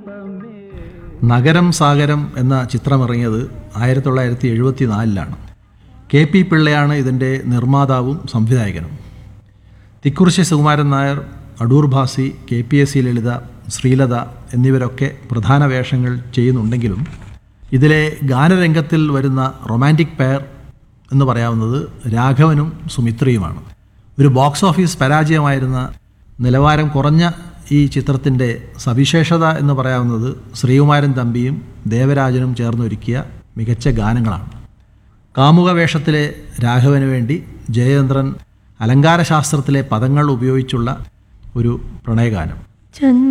നഗരം സാഗരം എന്ന ചിത്രമിറങ്ങിയത് ആയിരത്തി തൊള്ളായിരത്തി എഴുപത്തി നാലിലാണ് കെ പി പിള്ളയാണ് ഇതിൻ്റെ നിർമ്മാതാവും സംവിധായകനും Thikkurissy Sukumaran Nair Adoor Bhasi K P S C Lalitha Sreelatha എന്നിവരൊക്കെ പ്രധാന വേഷങ്ങൾ ചെയ്യുന്നുണ്ടെങ്കിലും ഇതിലെ ഗാനരംഗത്തിൽ വരുന്ന റൊമാൻറ്റിക് പെയർ എന്ന് പറയാവുന്നത് രാഘവനും സുമിത്രയുമാണ് ഒരു ബോക്സ് ഓഫീസ് പരാജയമായിരുന്ന നിലവാരം കുറഞ്ഞ ഈ ചിത്രത്തിൻ്റെ സവിശേഷത എന്ന് പറയാവുന്നത് ശ്രീകുമാരൻ തമ്പിയും ദേവരാജനും ചേർന്നൊരുക്കിയ മികച്ച ഗാനങ്ങളാണ് കാമുക വേഷത്തിലെ രാഘവന് വേണ്ടി ജയചന്ദ്രൻ അലങ്കാരശാസ്ത്രത്തിലെ പദങ്ങൾ ഉപയോഗിച്ചുള്ള ഒരു പ്രണയഗാനം ചന്ദ്ര